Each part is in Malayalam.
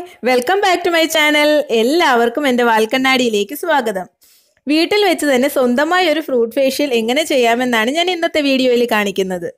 welcome back to my channel എല്ലാവർക്കും എൻ്റെ വാൽക്കണ്ണാടിയിലേക്ക് സ്വാഗതം വീട്ടിൽ വെച്ച് തന്നെ സ്വന്തമായി ഒരു ഫ്രൂട്ട് ഫേഷ്യൽ എങ്ങനെ ചെയ്യാമെന്നാണ് ഞാൻ ഇന്നത്തെ വീഡിയോയിൽ കാണിക്കുന്നത്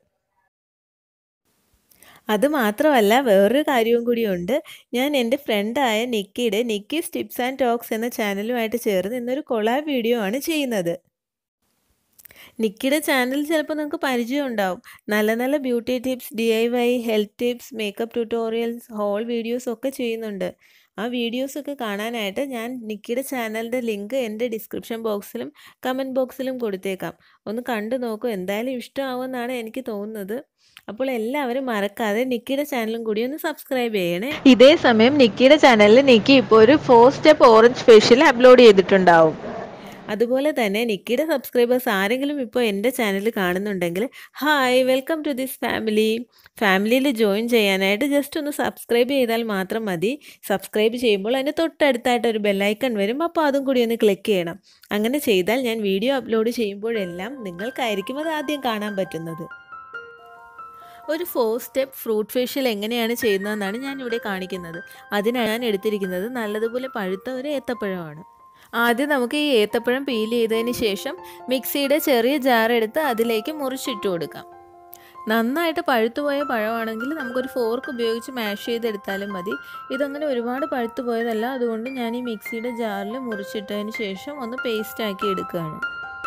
അത് മാത്രമല്ല വേറൊരു കാര്യവും കൂടിയുണ്ട് ഞാൻ എൻ്റെ ഫ്രണ്ടായ നിക്കിയുടെ നിക്കീസ് ടിപ്സ് ആൻഡ് ടോക്സ് എന്ന ചാനലുമായിട്ട് ചേർന്ന് ഇന്നൊരു കൊളാബ് വീഡിയോ ആണ് ചെയ്യുന്നത് നിക്കിയുടെ ചാനൽ ചിലപ്പോൾ നിങ്ങൾക്ക് പരിചയം ഉണ്ടാവും നല്ല നല്ല beauty tips D I Y health tips makeup tutorials haul videos ഒക്കെ ചെയ്യുന്നുണ്ട് ആ വീഡിയോസൊക്കെ കാണാനായിട്ട് ഞാൻ നിക്കിയുടെ ചാനലിൻ്റെ ലിങ്ക് എൻ്റെ ഡിസ്ക്രിപ്ഷൻ ബോക്സിലും കമൻറ്റ് ബോക്സിലും കൊടുത്തേക്കാം ഒന്ന് കണ്ടു നോക്കൂ എന്തായാലും ഇഷ്ടമാവുമെന്നാണ് എനിക്ക് തോന്നുന്നത് അപ്പോൾ എല്ലാവരും മറക്കാതെ നിക്കിയുടെ ചാനലും കൂടി ഒന്ന് സബ്സ്ക്രൈബ് ചെയ്യണേ ഇതേ സമയം നിക്കിയുടെ ചാനലിൽ നിക്കി ഇപ്പോൾ ഒരു four step orange facial upload ചെയ്തിട്ടുണ്ടാവും അതുപോലെ തന്നെ നിക്കിയുടെ സബ്സ്ക്രൈബേഴ്സ് ആരെങ്കിലും ഇപ്പോൾ എൻ്റെ ചാനൽ കാണുന്നുണ്ടെങ്കിൽ hi welcome to this family ഫാമിലിയിൽ ജോയിൻ ചെയ്യാനായിട്ട് ജസ്റ്റ് ഒന്ന് സബ്സ്ക്രൈബ് ചെയ്താൽ മാത്രം മതി സബ്സ്ക്രൈബ് ചെയ്യുമ്പോൾ അതിന് തൊട്ടടുത്തായിട്ട് ഒരു ബെല്ലൈക്കൺ വരും അപ്പോൾ അതും കൂടി ഒന്ന് ക്ലിക്ക് ചെയ്യണം അങ്ങനെ ചെയ്താൽ ഞാൻ വീഡിയോ അപ്ലോഡ് ചെയ്യുമ്പോഴെല്ലാം നിങ്ങൾക്കായിരിക്കും അത് ആദ്യം കാണാൻ പറ്റുന്നത് ഒരു ഫോർ സ്റ്റെപ്പ് ഫ്രൂട്ട് ഫേഷ്യൽ എങ്ങനെയാണ് ചെയ്യുന്നതെന്നാണ് ഞാൻ ഇവിടെ കാണിക്കുന്നത് അതിനാണ് ഞാൻ എടുത്തിരിക്കുന്നത് നല്ലതുപോലെ പഴുത്ത ഒരു ഏത്തപ്പഴമാണ് ആദ്യം നമുക്ക് ഈ ഏത്തപ്പഴം പീൽ ചെയ്തതിന് ശേഷം മിക്സിയുടെ ചെറിയ ജാർ എടുത്ത് അതിലേക്ക് മുറിച്ചിട്ട് കൊടുക്കാം നന്നായിട്ട് പഴുത്തുപോയ പഴമാണെങ്കിൽ നമുക്കൊരു ഫോർക്ക് ഉപയോഗിച്ച് മാഷ് ചെയ്തെടുത്താലും മതി ഇതങ്ങനെ ഒരുപാട് പഴുത്തു പോയതല്ല അതുകൊണ്ട് ഞാൻ ഈ മിക്സിയുടെ ജാറിൽ മുറിച്ചിട്ടതിന് ശേഷം ഒന്ന് പേസ്റ്റ് ആക്കി എടുക്കുകയാണ്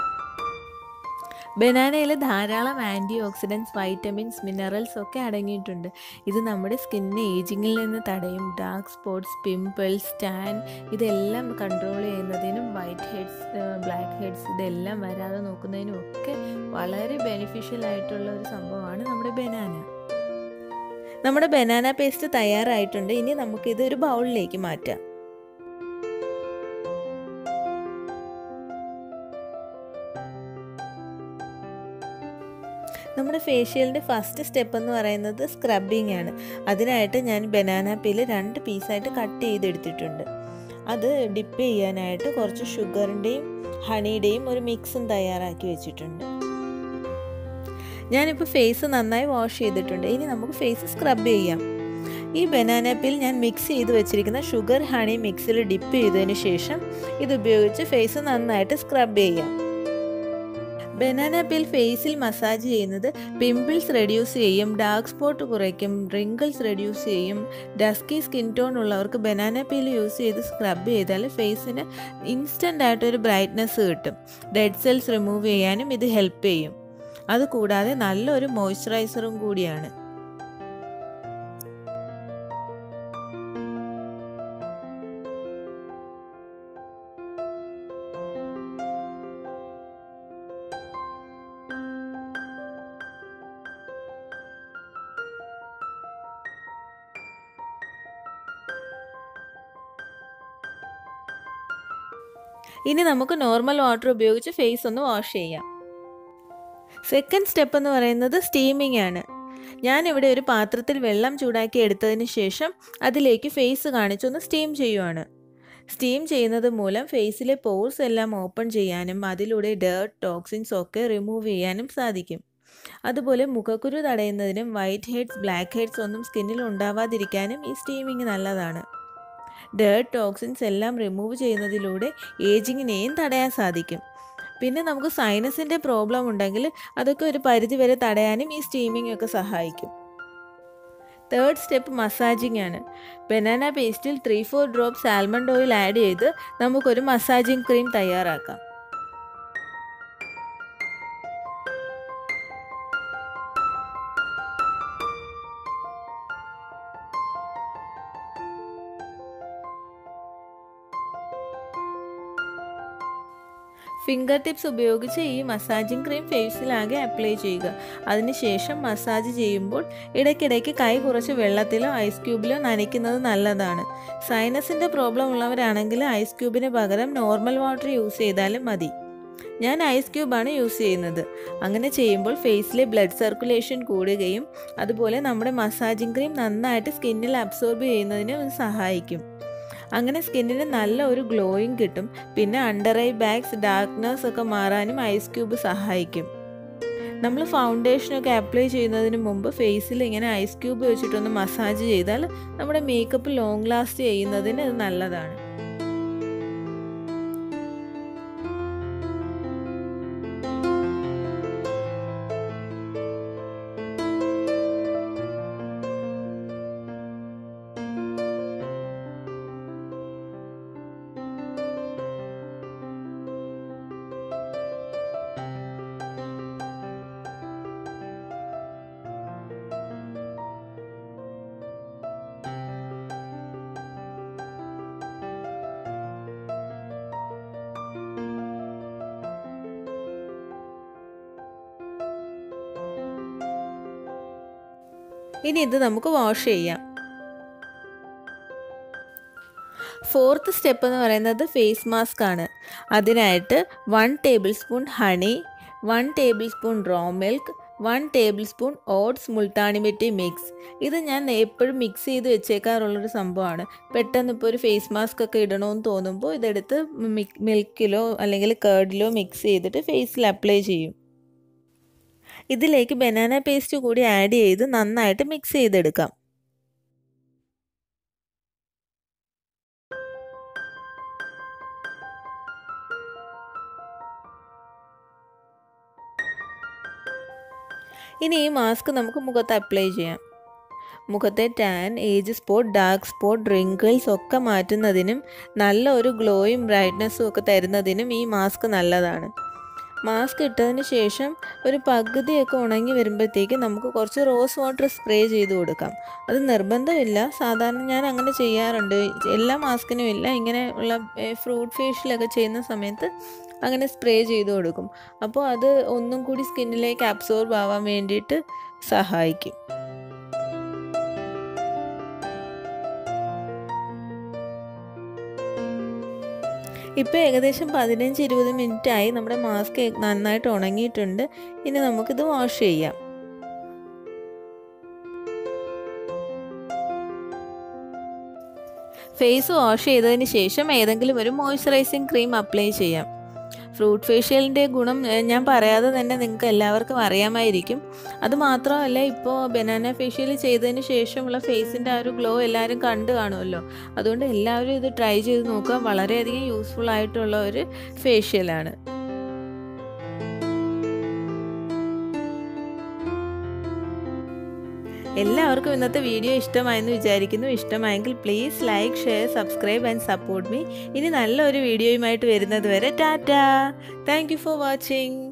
ബനാനയിൽ ധാരാളം ആൻറ്റി ഓക്സിഡൻസ് വൈറ്റമിൻസ് മിനറൽസ് ഒക്കെ അടങ്ങിയിട്ടുണ്ട് ഇത് നമ്മുടെ സ്കിന്നിനെ ഏജിങ്ങിൽ നിന്ന് തടയും ഡാർക്ക് സ്പോട്ട്സ് പിമ്പിൾസ് ടാൻ ഇതെല്ലാം കൺട്രോൾ ചെയ്യുന്നതിനും വൈറ്റ് ഹെഡ്സ് ബ്ലാക്ക് ഹെഡ്സ് ഇതെല്ലാം വരാതെ നോക്കുന്നതിനും ഒക്കെ വളരെ ബെനിഫിഷ്യൽ ആയിട്ടുള്ള ഒരു സംഭവമാണ് നമ്മുടെ ബനാന നമ്മുടെ ബനാന പേസ്റ്റ് തയ്യാറായിട്ടുണ്ട് ഇനി നമുക്കിത് ഒരു ബൗളിലേക്ക് മാറ്റാം നമ്മുടെ ഫേഷ്യലിൻ്റെ ഫസ്റ്റ് സ്റ്റെപ്പ് എന്ന് പറയുന്നത് സ്ക്രബിങ് ആണ് അതിനായിട്ട് ഞാൻ ബനാന പീല് രണ്ട് പീസായിട്ട് കട്ട് ചെയ്തെടുത്തിട്ടുണ്ട് അത് ഡിപ്പ് ചെയ്യാനായിട്ട് കുറച്ച് ഷുഗറിൻ്റെയും ഹണിയുടെയും ഒരു മിക്സും തയ്യാറാക്കി വെച്ചിട്ടുണ്ട് ഞാനിപ്പോൾ ഫേസ് നന്നായി വാഷ് ചെയ്തിട്ടുണ്ട് ഇനി നമുക്ക് ഫേസ് സ്ക്രബ് ചെയ്യാം ഈ ബനാന പീൽ ഞാൻ മിക്സ് ചെയ്ത് വെച്ചിരിക്കുന്ന ഷുഗർ ഹണി മിക്സിൽ ഡിപ്പ് ചെയ്തതിന് ശേഷം ഇതുപയോഗിച്ച് ഫേസ് നന്നായിട്ട് സ്ക്രബ് ചെയ്യാം ബനാന പീൽ ഫേസിൽ മസാജ് ചെയ്യുന്നത് പിമ്പിൾസ് റെഡ്യൂസ് ചെയ്യും ഡാർക്ക് സ്പോട്ട് കുറയ്ക്കും റിങ്കിൾസ് റെഡ്യൂസ് ചെയ്യും ഡസ്കി സ്കിൻ ടോൺ ഉള്ളവർക്ക് ബനാന പീൽ യൂസ് ചെയ്ത് സ്ക്രബ് ചെയ്താൽ ഫേസിന് ഇൻസ്റ്റൻ്റ് ആയിട്ടൊരു ബ്രൈറ്റ്നെസ് കിട്ടും ഡെഡ് സെൽസ് റിമൂവ് ചെയ്യാനും ഇത് ഹെൽപ്പ് ചെയ്യും അതുകൂടാതെ നല്ലൊരു മോയ്സ്ചറൈസറും കൂടിയാണ് ഇനി നമുക്ക് നോർമൽ വാട്ടർ ഉപയോഗിച്ച് ഫേസ് ഒന്ന് വാഷ് ചെയ്യാം സെക്കൻഡ് സ്റ്റെപ്പ് എന്ന് പറയുന്നത് സ്റ്റീമിംഗ് ആണ് ഞാനിവിടെ ഒരു പാത്രത്തിൽ വെള്ളം ചൂടാക്കി എടുത്തതിന് ശേഷം അതിലേക്ക് ഫേസ് കാണിച്ചൊന്ന് സ്റ്റീം ചെയ്യുവാണ് സ്റ്റീം ചെയ്യുന്നത് മൂലം ഫേസിലെ പോർസ് എല്ലാം ഓപ്പൺ ചെയ്യാനും അതിലൂടെ ഡേർട്ട് ടോക്സിൻസ് ഒക്കെ റിമൂവ് ചെയ്യാനും സാധിക്കും അതുപോലെ മുഖക്കുരു തടയുന്നതിനും വൈറ്റ് ഹെഡ്സ് ബ്ലാക്ക് ഹെഡ്സ് ഒന്നും സ്കിന്നിൽ ഉണ്ടാവാതിരിക്കാനും ഈ സ്റ്റീമിങ് നല്ലതാണ് ഡേർട്ട് ടോക്സിൻസ് എല്ലാം റിമൂവ് ചെയ്യുന്നതിലൂടെ ഏജിങ്ങിനെയും തടയാൻ സാധിക്കും പിന്നെ നമുക്ക് സൈനസിൻ്റെ പ്രോബ്ലം ഉണ്ടെങ്കിൽ അതൊക്കെ ഒരു പരിധി വരെ തടയാനും ഈ സ്റ്റീമിംഗ് ഒക്കെ സഹായിക്കും തേർഡ് സ്റ്റെപ്പ് മസാജിങ് ആണ് ബനാന പേസ്റ്റിൽ three four drops almond oil add ചെയ്ത് നമുക്കൊരു മസാജിങ് ക്രീം തയ്യാറാക്കാം ഫിംഗർ ടിപ്സ് ഉപയോഗിച്ച് ഈ മസാജിങ് ക്രീം ഫേസിലാകെ അപ്ലൈ ചെയ്യുക അതിനുശേഷം മസാജ് ചെയ്യുമ്പോൾ ഇടയ്ക്കിടയ്ക്ക് കൈ കുറച്ച് വെള്ളത്തിലോ ഐസ് ക്യൂബിലോ നനയ്ക്കുന്നത് നല്ലതാണ് സൈനസിൻ്റെ പ്രോബ്ലം ഉള്ളവരാണെങ്കിൽ ഐസ് ക്യൂബിന് പകരം നോർമൽ വാട്ടർ യൂസ് ചെയ്താലും മതി ഞാൻ ഐസ് ക്യൂബാണ് യൂസ് ചെയ്യുന്നത് അങ്ങനെ ചെയ്യുമ്പോൾ ഫേസിലെ ബ്ലഡ് സർക്കുലേഷൻ കൂടുകയും അതുപോലെ നമ്മുടെ മസാജിങ് ക്രീം നന്നായിട്ട് സ്കിന്നിൽ അബ്സോർബ് ചെയ്യുന്നതിന് സഹായിക്കും അങ്ങനെ സ്കിന്നിന് നല്ല ഒരു ഗ്ലോയിങ് കിട്ടും പിന്നെ അണ്ടർ ഐ ബാഗ്സ് ഡാർക്ക്നെസ് ഒക്കെ മാറാനും ഐസ് ക്യൂബ് സഹായിക്കും നമ്മൾ ഫൗണ്ടേഷനൊക്കെ അപ്ലൈ ചെയ്യുന്നതിന് മുമ്പ് ഫേസിൽ ഇങ്ങനെ ഐസ് ക്യൂബ് വെച്ചിട്ടൊന്ന് മസാജ് ചെയ്താൽ നമ്മുടെ മേക്കപ്പ് ലോങ് ലാസ്റ്റ് ചെയ്യുന്നതിന് ഇത് നല്ലതാണ് ഇനി ഇത് നമുക്ക് വാഷ് ചെയ്യാം ഫോർത്ത് സ്റ്റെപ്പ് എന്ന് പറയുന്നത് ഫേസ് മാസ്ക് ആണ് അതിനായിട്ട് one tablespoon honey one tablespoon raw milk one tablespoon oats multani mitti mix ഇത് ഞാൻ എപ്പോഴും മിക്സ് ചെയ്ത് വെച്ചേക്കാറുള്ളൊരു സംഭവമാണ് പെട്ടെന്ന് ഇപ്പോൾ ഒരു ഫേസ് മാസ്ക് ഒക്കെ ഇടണമെന്ന് തോന്നുമ്പോൾ ഇതെടുത്ത് മിൽക്കിലോ അല്ലെങ്കിൽ കേർഡിലോ മിക്സ് ചെയ്തിട്ട് ഫേസിൽ അപ്ലൈ ചെയ്യും ഇതിലേക്ക് ബനാന പേസ്റ്റ് കൂടി ആഡ് ചെയ്ത് നന്നായിട്ട് മിക്സ് ചെയ്തെടുക്കാം ഇനി ഈ മാസ്ക് നമുക്ക് മുഖത്ത് അപ്ലൈ ചെയ്യാം മുഖത്തെ tan age spot dark spot wrinkles ഒക്കെ മാറ്റുന്നതിനും നല്ല ഒരു ഗ്ലോയും ബ്രൈറ്റ്നസ്സും ഒക്കെ തരുന്നതിനും ഈ മാസ്ക് നല്ലതാണ് മാസ്ക് ഇട്ടതിന് ശേഷം ഒരു പകുതിയൊക്കെ ഉണങ്ങി വരുമ്പോഴത്തേക്ക് നമുക്ക് കുറച്ച് റോസ് വാട്ടർ സ്പ്രേ ചെയ്ത് കൊടുക്കാം അത് നിർബന്ധമില്ല സാധാരണ ഞാൻ അങ്ങനെ ചെയ്യാറുണ്ട് എല്ലാ മാസ്കിനും ഇല്ല ഇങ്ങനെ ഉള്ള ഫ്രൂട്ട് ഫേഷ്യലൊക്കെ ചെയ്യുന്ന സമയത്ത് അങ്ങനെ സ്പ്രേ ചെയ്ത് കൊടുക്കും അപ്പോൾ അത് ഒന്നും കൂടി സ്കിന്നിലേക്ക് അബ്സോർബ് ആവാൻ വേണ്ടിയിട്ട് സഹായിക്കും ഇപ്പോൾ ഏകദേശം പതിനഞ്ച് ഇരുപത് മിനിറ്റായി നമ്മുടെ മാസ്ക് നന്നായിട്ട് ഉണങ്ങിയിട്ടുണ്ട് ഇനി നമുക്കിത് വാഷ് ചെയ്യാം ഫേസ് വാഷ് ചെയ്തതിന് ശേഷം ഏതെങ്കിലും ഒരു മോയ്സ്ചറൈസിങ് ക്രീം അപ്ലൈ ചെയ്യാം ഫ്രൂട്ട് ഫേഷ്യലിൻ്റെ ഗുണം ഞാൻ പറയാതെ തന്നെ നിങ്ങൾക്ക് എല്ലാവർക്കും അറിയാമായിരിക്കും അത് മാത്രമല്ല ഇപ്പോൾ ബനാന ഫേഷ്യൽ ചെയ്തതിന് ശേഷമുള്ള ഫേസിൻ്റെ ആ ഒരു ഗ്ലോ എല്ലാവരും കണ്ടു കാണുമല്ലോ അതുകൊണ്ട് എല്ലാവരും ഇത് ട്രൈ ചെയ്ത് നോക്കുക വളരെയധികം യൂസ്ഫുൾ ആയിട്ടുള്ള ഒരു ഫേഷ്യലാണ് എല്ലാവർക്കും ഇന്നത്തെ വീഡിയോ ഇഷ്ടമായെന്ന് വിചാരിക്കുന്നു ഇഷ്ടമായെങ്കിൽ please like share subscribe and support me ഇനി നല്ലൊരു വീഡിയോയുമായിട്ട് വരുന്നത് വരെ ടാറ്റാ താങ്ക് യു ഫോർ വാച്ചിങ്